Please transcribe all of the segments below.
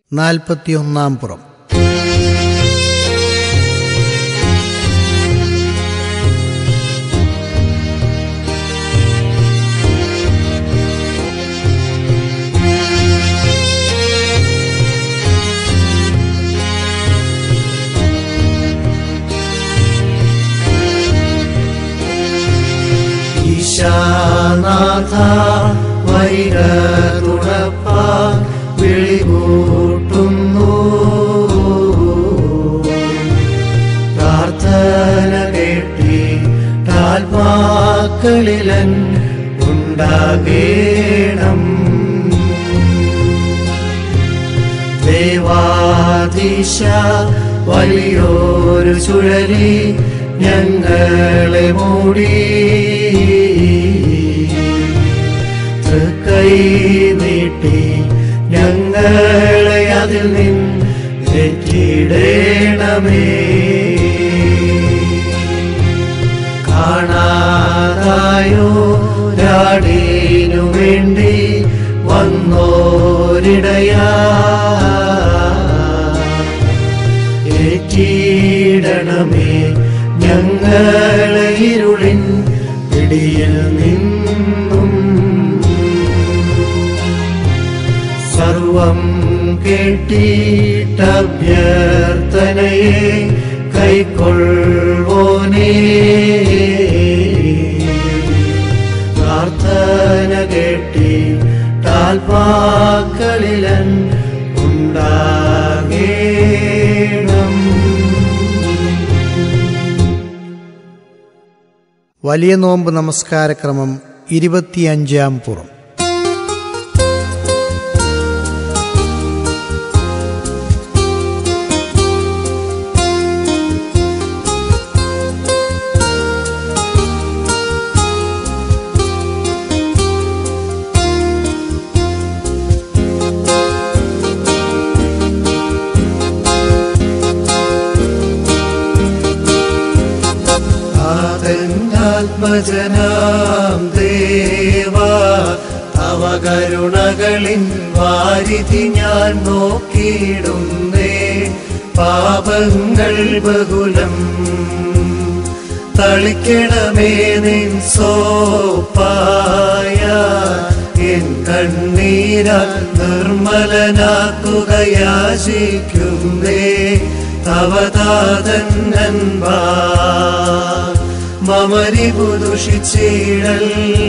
നാൽപ്പത്തിയൊന്നാം പുറം ഈശാനാഥ വൈര തുണപ്പ വിളികൂട്ടുന്നു പ്രാർത്ഥന കേട്ടി താൽമാക്കളിലൻ ഉണ്ടാകേണം ദേവാധീശ വലിയൊരു ചുഴലി ഞങ്ങളെ മൂടി തൃക്കൈ നീട്ടി ഞങ്ങളെ അതിൽ നിന്ന് രക്ഷിടേണമേ കാണാതായോ രാടീനു വേണ്ടി വന്നോരിടയാ ഏറ്റിടണമേ ഞങ്ങളെ ഇരുളിൻ പിടിയിൽ നിന്നും സർവം കേട്ടിട്ടഭ്യർത്ഥനയെ കൈക്കൊള്ളുവോനേ പ്രാർത്ഥന കേട്ടി താൽപാക്കളിലൻ ഉണ്ടാകേണം വലിയ നോമ്പ് നമസ്കാരക്രമം ഇരുപത്തിയഞ്ചാം പുറം ആത്മജനാം ദേവ തവ കരുണകളിൻ വാരിധി ഞാൻ നോക്കിയിടുന്നേ പാപങ്ങൾ ബഹുലം തളിക്കണമേ നിൻ സോപ്പായ എൻ കണ്ണീര നിർമ്മലനാക്കുകയാശിക്കുന്നേ തവതാതന്നൻപാ മമരിപുദുഷിച്ചിടൽ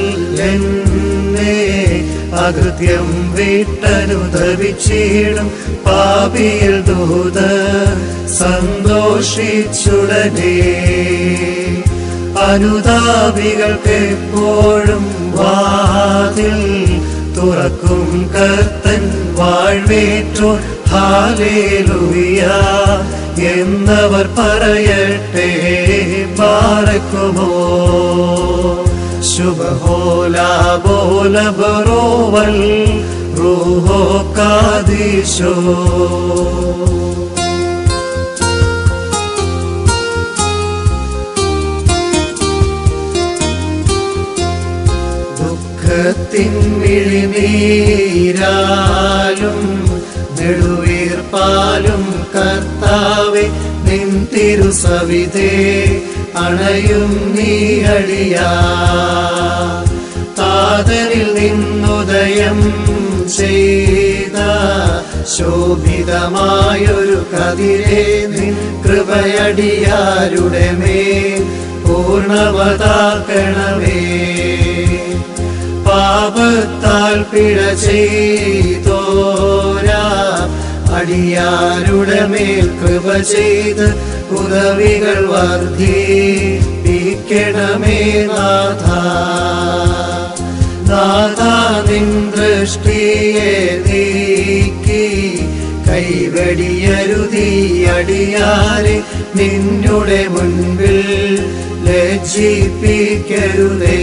എന്നെ അകൃത്യം വിട്ടനുദവിച്ചിടും പാപിയിൽ ദൂത സന്തോഷിച്ചുടനെ അനുതാപികൾക്ക് എപ്പോഴും വാതിൽ തുറക്കും കർത്തൻ വാഴ്വേറ്റോ ഹാലേലുയ എന്നവർ പറയട്ടെ പാറക്കുമോ ശുഭഹോല ബോല ബറോവൽ റൂഹോ കാദീശോ ദുഃഖത്തിൻ മിഴിനീരാലും നെടുവീർപ്പാലും കർത്താവെ നിൻ തിരുസവിധേ അണയും നീ അടിയാ താതനിൽ നിന്നുദയം ചെയ്ത ശോഭിതമായൊരു കതിരെ നിൻ കൃപയടിയാരുടെ മേൽ പൂർണ്ണമതാക്കണമേ പാപത്താൽ പിഴ ചെയ്തോരാ അടിയാരുടെ മേൽ കൃപ ചെയ്ത് ഉദവികൾ വർദ്ധിപ്പിക്കണമേ നാഥ നാഥ നിൻ ദൃഷ്ടിയെ നീക്കി കൈവടിയരുതി അടിയാരെ നിന്നുടെ മുൻപിൽ ലജ്ജിപ്പിക്കരുതേ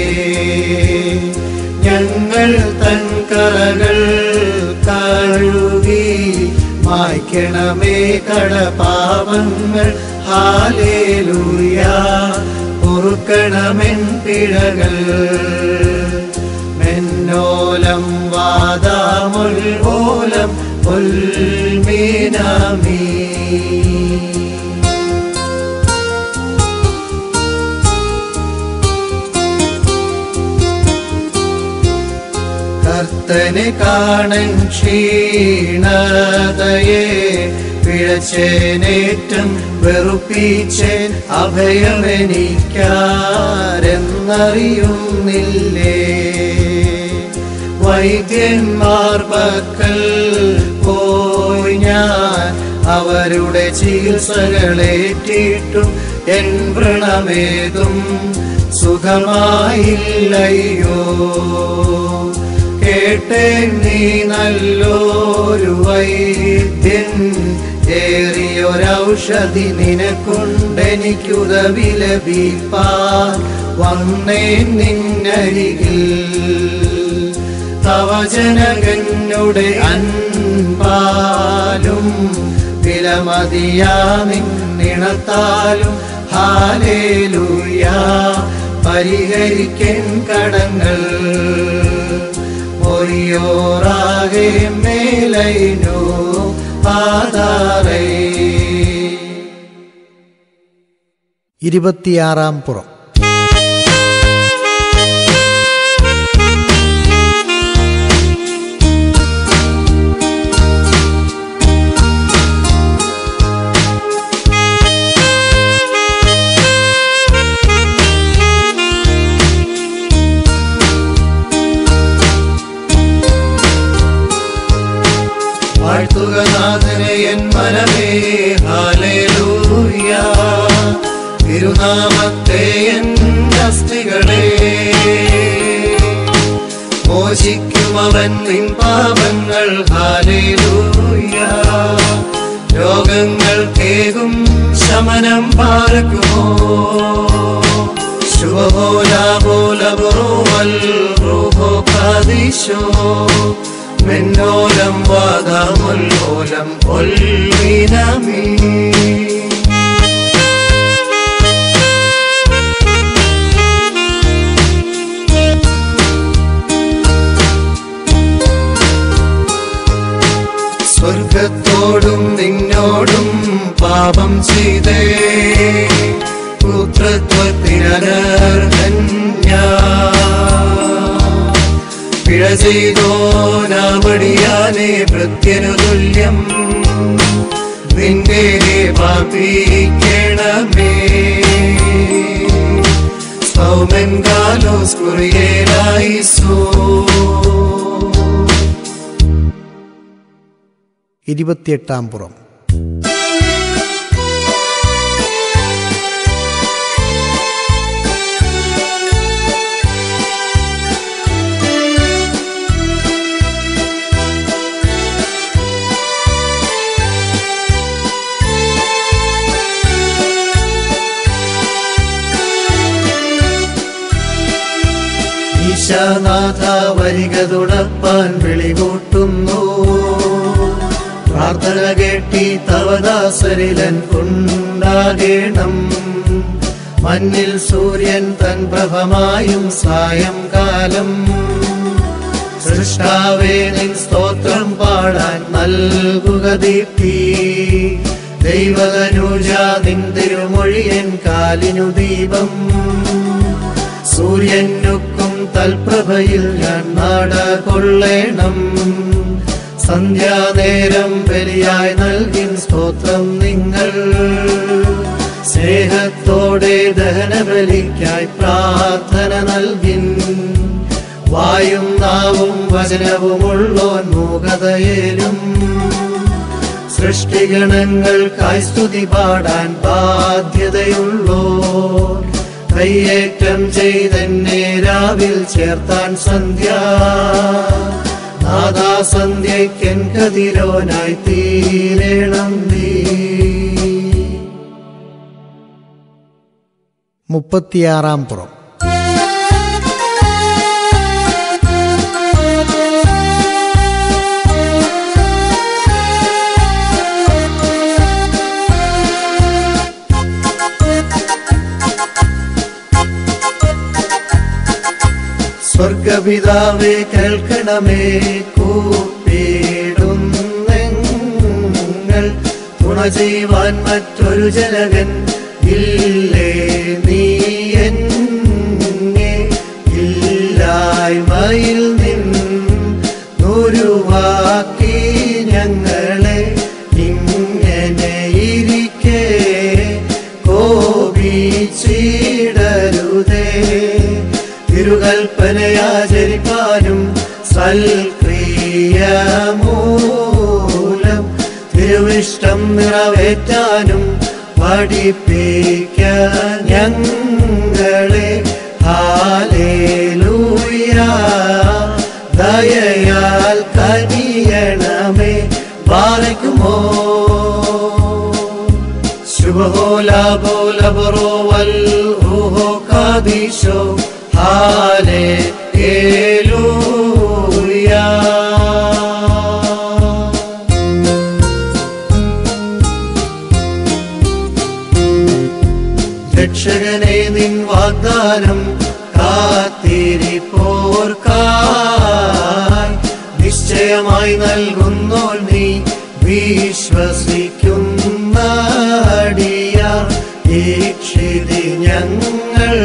ഞങ്ങൾ തൻ കറകൾ കഴുകി മായ്ക്കണമേ കടപാപങ്ങൾ ഹാലേലൂയ പൊറുക്കണമെൻ പിഴകൾ മെന്നോലം വാദാമുൽ ഓലം പുൽമി നൽകണമേ കർത്തനെ കാണൻ ക്ഷീണതയെ പിഴച്ചേനേറ്റം വെറുപ്പിച്ചേൻ അഭയമെനിക്കാരെന്നറിയുന്നില്ലേ വൈദ്യന്മാർ പക്കൽ പോയി ഞാൻ അവരുടെ ചികിത്സകളേറ്റിട്ടും എൻ വ്രണമേതും സുഖമായില്ലയോ കേട്ടേ നീ നല്ലൊരു വൈദ്യൻ ഏറിയൊരൗഷധി നിനക്കുണ്ടെനിക്കുതവി ലഭിപ്പാൻ വന്നേ നിന്നരികിൽ തവ ജനകനുടെ അൻപാലും വിലമതിയാ നിന്നിണത്താലും ഹാലേലൂയ പരിഹരിക്കൻ കടങ്ങൾ ഒയ്യോറാകെ മേലൈനോ ആധാരേ ഇരുപത്തിയാറാം പുറം വാഴ്ത്തുക നാഥനെ എൻ മനമേ ഹാലേലൂയ തിരുനാമത്തെ എൻ അസ്ഥികളെ മോചിക്കും അവൻ നിൻ പാപങ്ങൾ ഹാലേലൂയ രോഗങ്ങൾ കേകും ശമനം പാർക്കുമോ ശുഭോലാപോലബുറുവൽ റൂഹോ കാദിശോ മെന്നോലം വാദമുല്ലോലം ഒൽവിനമീ സ്വർഗത്തോടും നിന്നോടും പാപം ചെയ്തേ പുത്രത്വത്തിനർഹൻ ഞാൻ പിഴ ചെയ്തോ നാമടിയാനെ ഭൃത്യനു തുല്യം നിന്റെ പാപിക്കണമേ സൗമൻ കാലോസ് കുറിയേലായി സോ ഇരുപത്തിയെട്ടാം പുറം ഈശാനാഥ വരിക തുടപ്പാൻ വിളികൂട്ടുന്നു പ്രാർത്ഥന കേട്ടി തവദാസരിലൻ ഉണ്ടാകേണം മഞ്ഞിൽ സൂര്യൻ തൻ പ്രഭമായും സായംകാലം സൃഷ്ടാവേ നിൻ സ്തോത്രം പാടാൻ നൽകുക ദീപ്തി ദൈവതനുജ നിൻ തിരുമൊഴിയൻ കാലിനു ദീപം സൂര്യനുക്കും തൽപ്രഭയിൽ ഞാൻ നാട കൊള്ളേണം സന്ധ്യാനേരം ബലിയായി നൽകിൻ സ്തോത്രം നിങ്ങൾ സ്നേഹത്തോടെ ദഹനബലിക്കായി പ്രാർത്ഥന നൽകിൻ വായും നാവും വചനവുമുള്ളോൻ മൂകതയേലും സൃഷ്ടിഗണങ്ങൾക്കായി സ്തുതി പാടാൻ ബാധ്യതയുള്ളോ കയ്യേറ്റം ചെയ്തെന്നെ രാവിൽ ചേർത്താൻ സന്ധ്യ നാദാ സന്ധ്യയ്ക്കൻ കതിരോനായി തീരണം നീ മുപ്പത്തിയാറാം പുറം സ്വർഗപിതാവേ കേൾക്കണമേ കൂപ്പിടുന്നെങ്ങൾ തുണ ചെയ്യുവാൻ മറ്റൊരു ജനകൻ ഇല്ലേ നീ എന്നെ ഇല്ലായ്മയിൽ നിന്നുരുവാക്കി ഞങ്ങളെ ഇങ്ങനെ ഇരിക്കേ കോപിച്ചിടരുതേ തിരുകൽപ്പനയാചരിപ്പാനും സൽക്രിയമൂലം തിരുവിഷ്ടം നിറവേറ്റാനും പഠിപ്പിക്ക ഞങ്ങളെ ഹാലേലൂയ ദയയാൽ കനിയണമേ ബാലക്കുമോ ശുഭഹോല ബോല ബറോവൽ റൂഹോ കാദീശോ ഹാലേ രക്ഷകനെ നിൻ വാഗ്ദാനം കാത്തിരിപ്പോർക്കായി നിശ്ചയമായി നൽകുന്നോൾ നീ വിശ്വസിക്കുന്നടിയ ഈക്ഷിതി ഞങ്ങൾ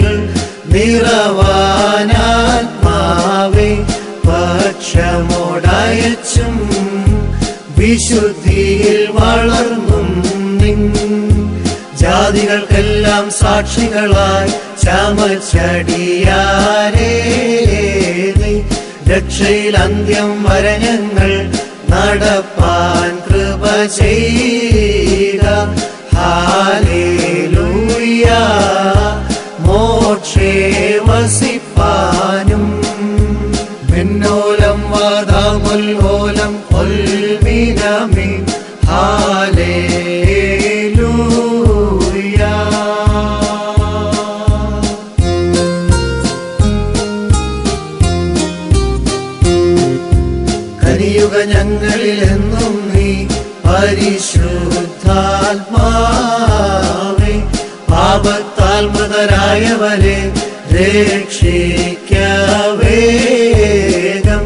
നിറവാനാത്മാവെ പക്ഷമോടയച്ചും വിശുദ്ധിയിൽ വളർന്നും നിൻ ജാതികൾക്കെല്ലാം സാക്ഷികളായി ചമച്ചടിയാരേ നീ രക്ഷയിൽ അന്ത്യം വരെ ഞങ്ങൾ നടപ്പാൻ കൃപ ചെയ്യുക ഹാലേലൂയ മോക്ഷേ വസിപ്പാനും മിന്നോലം വാദാമുല്ലോലം കൊൽമിനമേ ഹാലേലൂയ കനിയുക ഞങ്ങളിൽ എന്നും നീ പരിശുദ്ധാത്മാവേ പാപത്താൽ മൃതരായവരെ രക്ഷിക്കവേഗം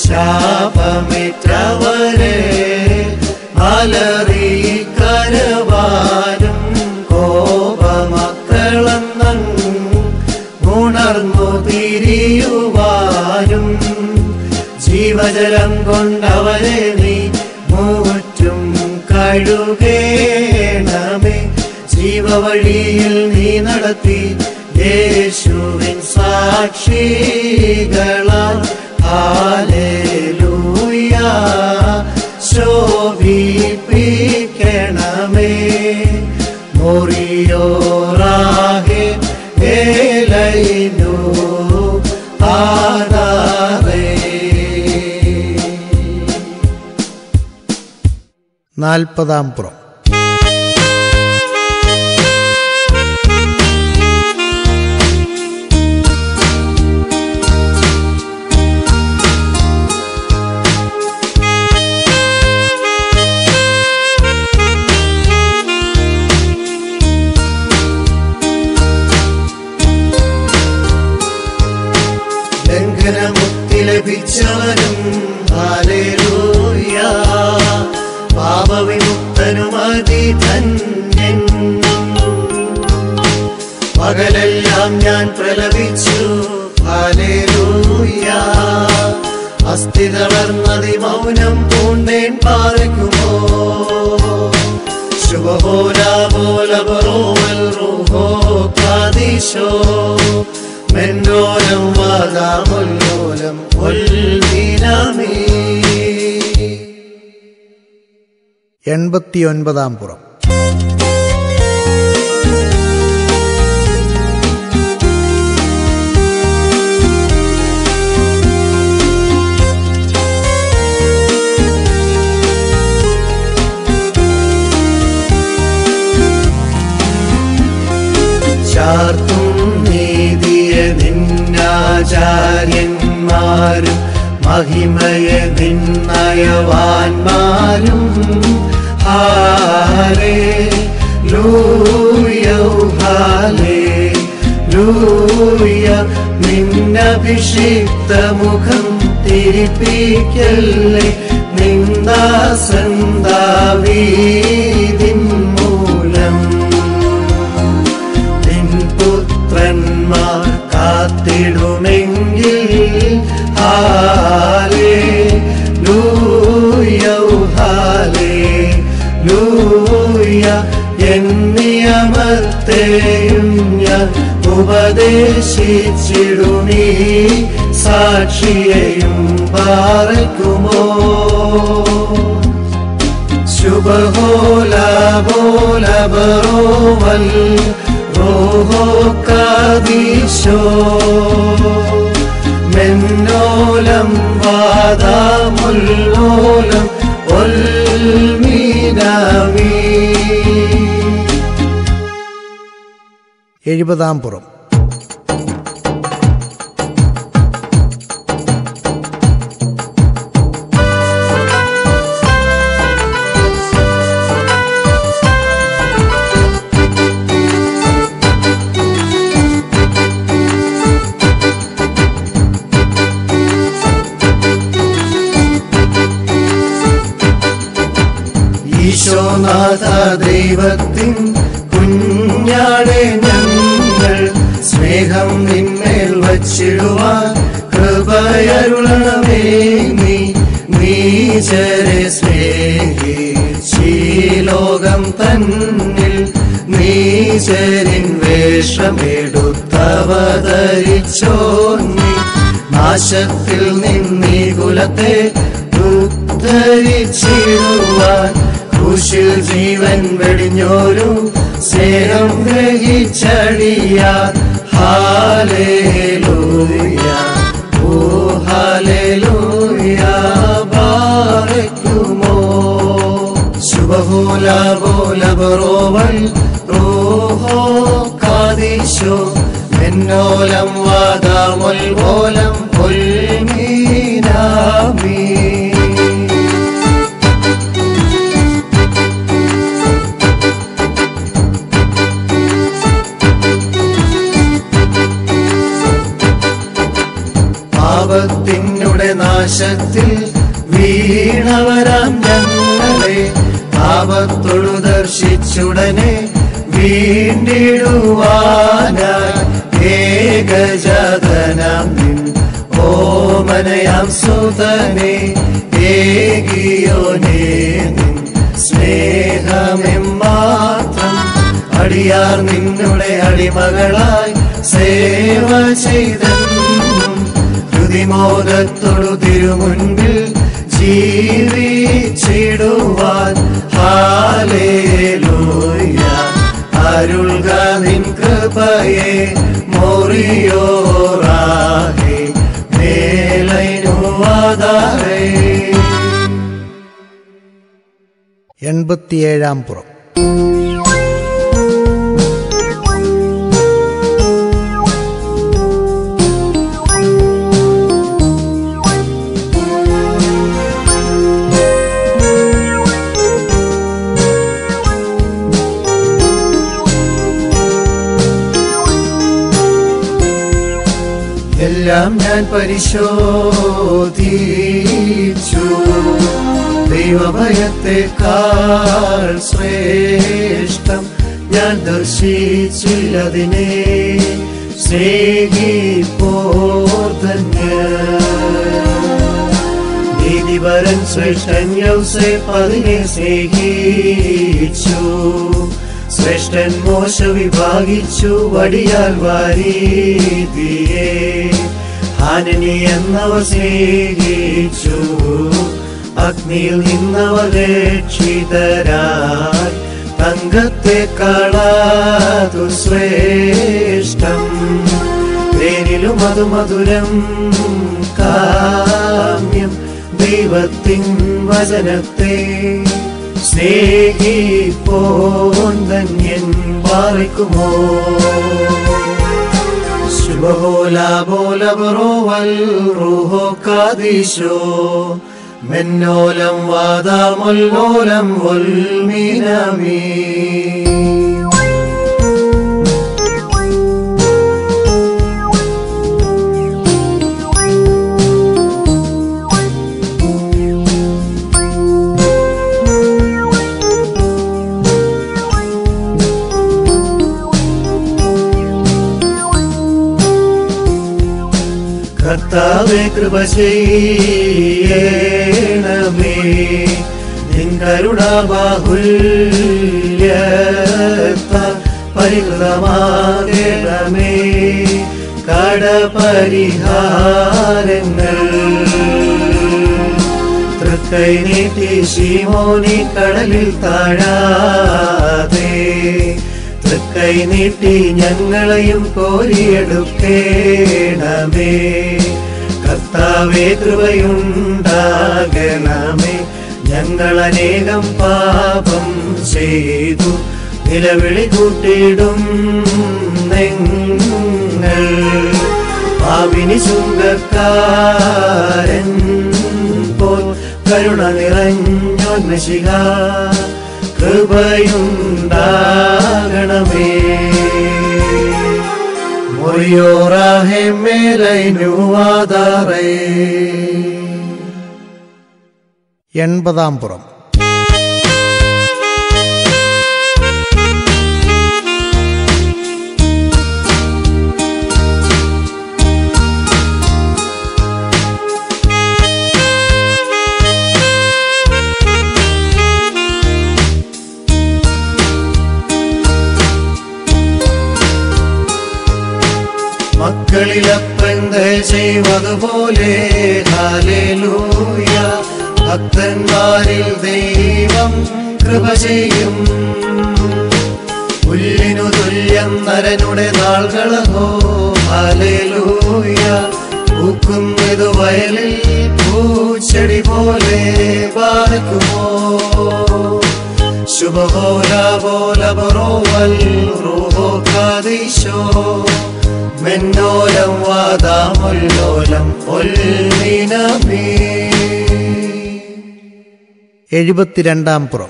ശാപമേറ്റവരെ അലറി കരവാനും കോപമക്കളെന്നും ഉണർന്നു തിരിയുവാനും ജീവജലം കൊണ്ടവരെ നീ മൂറ്റും കഴുകേണമേ ജീവവഴിയിൽ നീ നടത്തി യേശുവിൻ സാക്ഷികളാൽ ഹാലേലൂയ ശോഭിപ്പിക്കണമേ മൊറിയോറാഹെ ഏലൈനു ആധാരേ നാൽപ്പതാം പുറം ലംഘനമുക്തി ലഭിച്ചവനും ഹാലേലൂയ പാപവിമുക്തനുമതി ധന്യൻ പകലെല്ലാം ഞാൻ പ്രലപിച്ചു ഹാലേലൂയ അസ്ഥി തളർന്നതി മൗനം പൂണ്ടേൻ പാറയ്ക്കുമോ ശുഭഹോല പോല ബറോവൽ റൂഹോ കാദീശോ മെന്നോലം വാദാമുല്ലോലം ഒൽദിനമേ എൺപത്തിയൊൻപതാം പുറം ചാർത്തും നീതിയ നിന്നാചാര്യന്മാരും മഹിമയ നിന്നയവാന്മാരും ഹാരേ ലൂയ ഹാലേ ലൂയ നിന്നഭിഷിക്ത മുഖം തിരിപ്പിക്കല്ലേ നിന്ദാസന്താവീ ലൂയ എന്നിയമത്തെയും ഞാൻ ഉപദേശിച്ചിടുമീ സാക്ഷിയെയും പാറയ്ക്കുമോ ശുഭഹോല ബോല ബറോവൽ റോഹോ കാദീശോ മെന്നോലം വാദാമുല്ലോലം ഒൽമീനാമീ എഴുപതാം പുറം ഈശോനാഥ ദൈവത്തിൻ കുഞ്ഞാടെ ഞങ്ങൾ സ്നേഹം നിന്മേൽ വച്ചിടുവാൻ കൃപയരുളണമേ നീ നീചരെ സ്നേഹിച്ചീ ലോകം തന്നിൽ നീചരിൻ വേഷമെടുത്തവതരിച്ചോ നീ നാശത്തിൽ നിന്നീ കുലത്തെ ഉദ്ധരിച്ചിടുവാൻ ക്രൂശിൽ ജീവൻ വെടിഞ്ഞോരു സ്നേഹം ഗ്രഹിച്ചടിയാൻ ഹാലേലൂയ ഓ ഹാലേലൂയ ബാറയ്ക്കുമോ ശുഭഹോല ബോല ബറോവൽ റോഹോ കാദീശോ എന്നോലം വാദാമുൽ പോലം പൊൽമീനാമീ പാപത്തിനുടെ നാശത്തിൽ വീണവരാം ഞങ്ങളെ പാപത്തൊഴു ദർശിച്ചുടനെ വീണ്ടിടുവാനായി ഏകജാതനാം നിൻ ഓമനയാം സുതനെ ഏകിയോനേ നിൻ സ്നേഹമെം മാത്രം അടിയാർ നിന്നുടെ അടിമകളായി സേവ ചെയ്തെന്നും ഹൃതിമോദത്തോടു തിരുമുൻപിൽ ജീവിച്ചിടുവാൻ ഹാലേലൂയ അരുൾക നിൻ കൃപയെ മോറിയോറാഹേ മേലൈനുവാദാറേ എൺപത്തിയേഴാം പുറം എല്ലാം ഞാൻ പരിശോധിച്ചു ദൈവഭയത്തെക്കാൾ ശ്രേഷ്ഠം ഞാൻ ദർശിച്ചില്ലതിനെ സ്നേഹിപ്പോർധന്യ നീതിപരൻ ശ്രേഷ്ഠൻ യൗസേ പതിനെ സ്നേഹിച്ചു ശ്രേഷ്ഠൻ മോശ വിഭാഗിച്ചു വടിയാൽ വാരീതിയെ ഹാനനി എന്നവർ സ്നേഹിച്ചു അഗ്നിയിൽ നിന്നവർ രക്ഷിതരായി തങ്കത്തെ കളാതു ശ്രേഷ്ഠം തേനിലും അത് മധുരം കാമ്യം ദൈവത്തിൻ വചനത്തെ സ്നേഹിപ്പോന്തന്യൻ പാറിക്കുമോ ശുഭഹോല ബോല ബറോവൽ റൂഹോ കാദീശോ മെന്നോലം വാദാമൊല്ലോലം ഒൽമീനമീ കർത്താവെ കൃപ ചെയ്യണമേ നിൻ കരുണാബാഹുല്യത്താൽ പരിഹൃതമാകണമേ കടപരിഹാരങ്ങൾ തൃക്കൈ നീട്ടി ശീമോനി കടലിൽ താഴാതെ തൃക്കൈ നീട്ടി ഞങ്ങളെയും കോരിയെടുക്കേണമേ കർത്താവേ കൃപയുണ്ടാകണമേ ഞങ്ങൾ അനേകം പാപം ചെയ്തു നിലവിളി കൂട്ടിയിടും നിങ്ങൾ പാവിനി ചുങ്കക്കാരൻ പോൽ കരുണ നിറഞ്ഞോന്മശിക കൃപയുണ്ടാകണമേ മൊയ്യോറാഹെ മേലൈനുവാദാറേ എൺപതാം പുറം മക്കളിലപ്പന്ത് ചെയ്വതുപോലെ ഹാലേലൂയ ഭക്തന്മാരിൽ ദൈവം കൃപ ചെയ്യും പുല്ലിനു തുല്യം നരനുടെ നാൾകളഹോ ഹാലേലൂയ പൂക്കുന്നതു വയലിൽ പൂച്ചെടി പോലെ പാർക്കുമോ ശുഭഹോല പോല ബറോവൽ റൂഹോ കാദീശോ മെന്നോലം വാദാമുല്ലോലം ഒൽമിനമേ എഴുപത്തിരണ്ടാം പുറം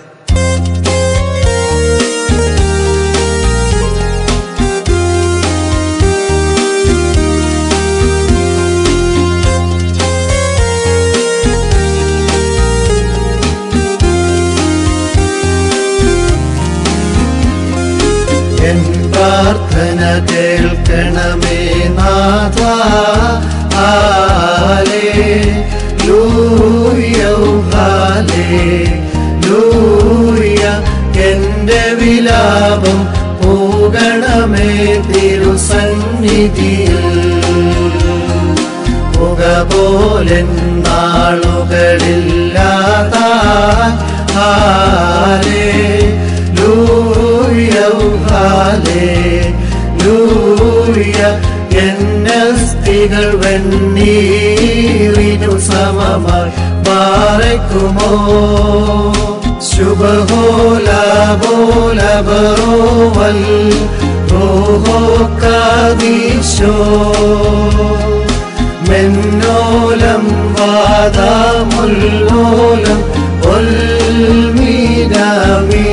എൻ പ്രാർത്ഥന കേൾക്കണമേ നാഥ ഹാലേ ലൂയ ഹാലേ ലൂയ എന്റെ വിലാപം പോകണമേ തിരുസന്നിധിയിൽ പുക പോലെ നാളുകളില്ലാത്ത ഹാലേ ലൂയ ഹാലേ ലൂയ എന്നസ്തികൾ വെണ്ണീറിനു സമമായി പാറയ്ക്കുമോ ശുഭഹോല ബോല ബറോവൽ റോഹോ കാദീശോ മെന്നോലം വാദാമുല്ലോലം ഒൽമീനാമീ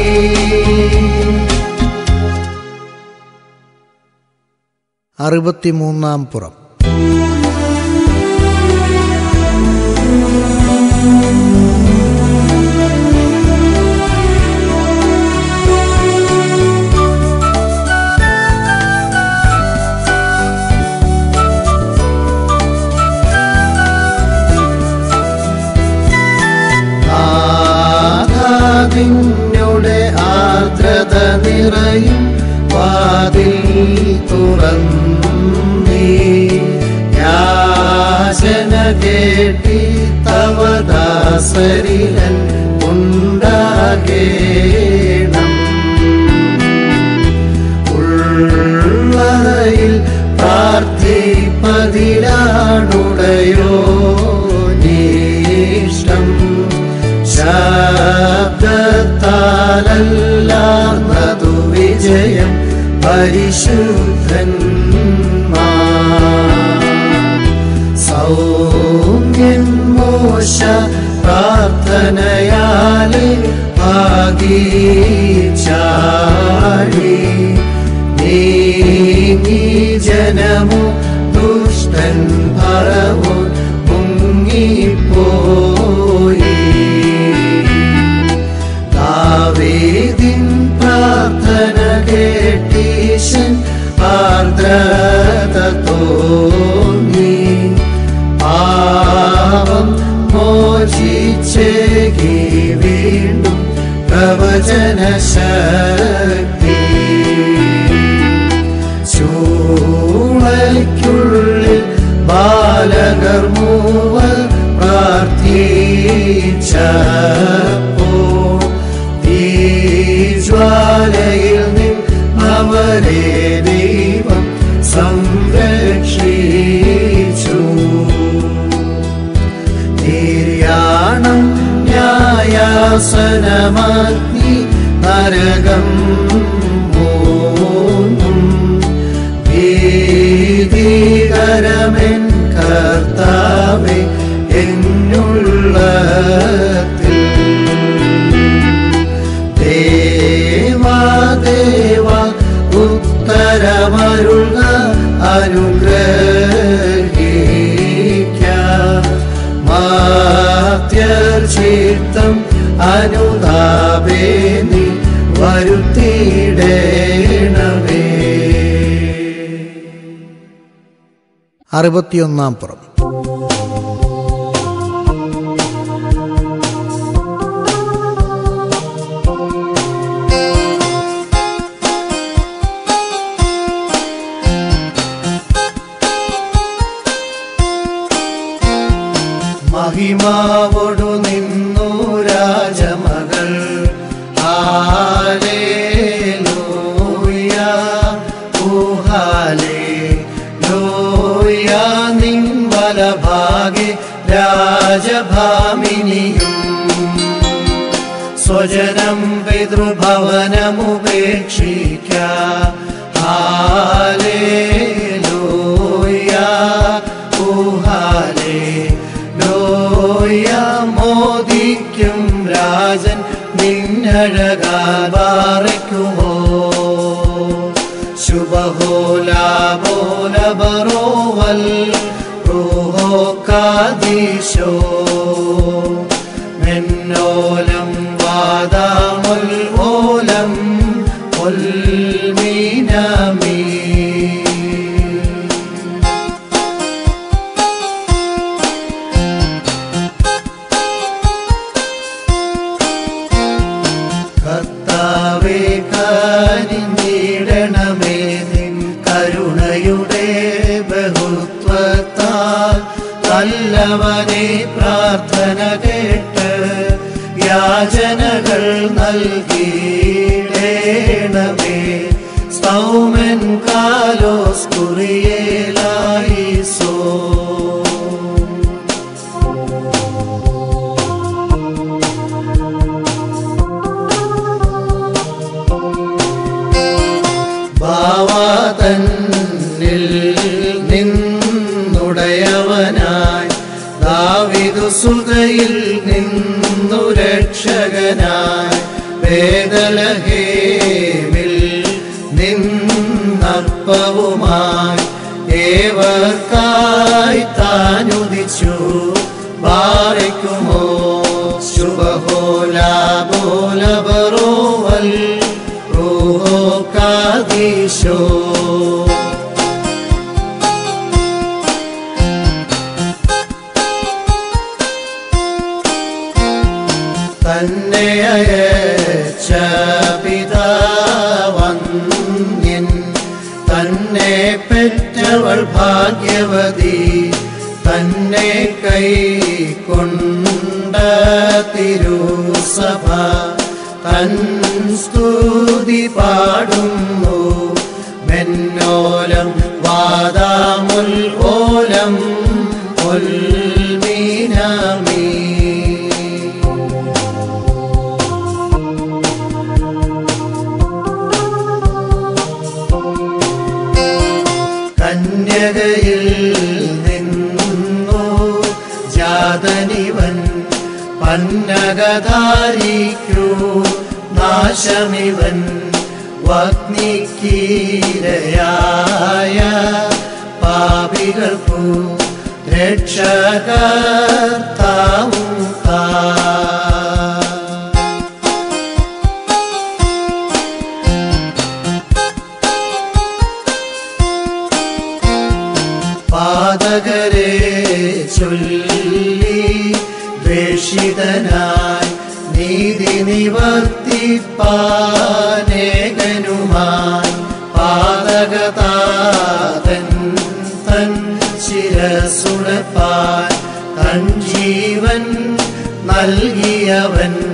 അറുപത്തിമൂന്നാം പുറം നിന്നുടെ ആർദ്രത നിറയും വാതിൽ തുറന്നീ യാചന കേട്ടി തവദാസരിലൻ ഉണ്ടാകേണം ഉള്ളറയിൽ പ്രാർത്ഥിപ്പതിരാണുടയോ നീഷ്ടം ശബ്ദത്താലല്ലാർന്നതു വിജയം പരിശുദ്ധൻ സൗമ്യൻ മോശ പ്രാർത്ഥനയാലെ ഭാഗീച്ചാടി നീങ്ങി ജനമോ ദുഷ്ടൻ ഭറവോ മുങ്ങിപ്പോയി ദാവീദിൻ പ്രാർത്ഥന കേട്ടീശൻ ആർദ്രത തോന്നി പാപം മോചിച്ചേകി വീണ്ടും പ്രവചന ശക്തി ചൂളയ്ക്കുള്ളിൽ ബാലകർ മൂവർ പ്രാർത്ഥിച്ചപ്പോ ഈ ജ്വാലയിൽ നിന്ന് അവരെ ദൈവം സംരക്ഷിച്ചു തിരിയാണം ന്യായാസനമാഗ്നി നരകം മൂന്നും ഭീതികരമെൻ കർത്താവെ എന്നുള്ളത്തിൽ ദേവാ ദേവ ഉത്തരമരുള അനുഗ്രഹിക്ക മാത്യർച്ചിത്തം അനുതാപേ നീ വരുത്തിയിടേണമേ അറുപത്തിയൊന്നാം പുറം മഹിമാവൊടു നിന്നു രാജമകൾ ഹാലേലൂയ ഊഹാലേ ലോയ നിൻ വലഭാഗെ രാജഭാമിനിയും സ്വജനം പിതൃഭവനമുപേക്ഷിക്ക ഹാലേലൂയ ഊഹാലേ ലോയ മോദിക്കും രാജൻ നിന്നഴകാൽ പാറയ്ക്കുമോ ശുഭഹോലാബോല ബറോവൽ റൂഹോ കാദീശോ മെന്നോലം വാദാമുൽ ഓലം ഒൽമീനമീ കർത്താവേ കാനിടണമേ നിൻ കരുണയുടെ ബഹുത്വത്താൽ നല്ലവനെ പ്രാർത്ഥന കേട്ട് യാചനകൾ നൽകിയിടേണമേ സൗമൻ കാലോസ് കുറിയേലായി സോ ഭാവാതന്നിൽ നിന്നുടയവനായി ദാവിദു സുതയിൽ നിന്നു രക്ഷകനായി വേദലഹേമിൽ നിന്നർപ്പവുമായി ഏവർക്കായി താനുദിച്ചു പാറിക്കുമോ ശുഭഹോല ബോല ബറോവൽ റൂഹോ കാദീശോ തന്നെ അയച്ച പിതാവന്യൻ തന്നെ പെറ്റവൾ ഭാഗ്യവതി തന്നെ കൈ കൊണ്ട തിരുസഭ തൻ സ്തുതി പാടുന്നു മെന്നോലം വാദാമുൽ ഓലം ഒൽമീനമീ കന്യകയിൽ നിന്നു ജാതനിവൻ പന്നകധാരിക്കൂ നാശമിവൻ വഗ്നിക്കീരയായ പാപികൾക്കു രക്ഷകർത്താവും താ പാതകരെ ചൊല്ലി ദ്വേഷിതനായി നീതി നിവർത്തിപ്പാനേകനുമായി പാതകതാതൻ തൻ ശിരസുടപ്പാൻ തൻ ജീവൻ നൽകിയവൻ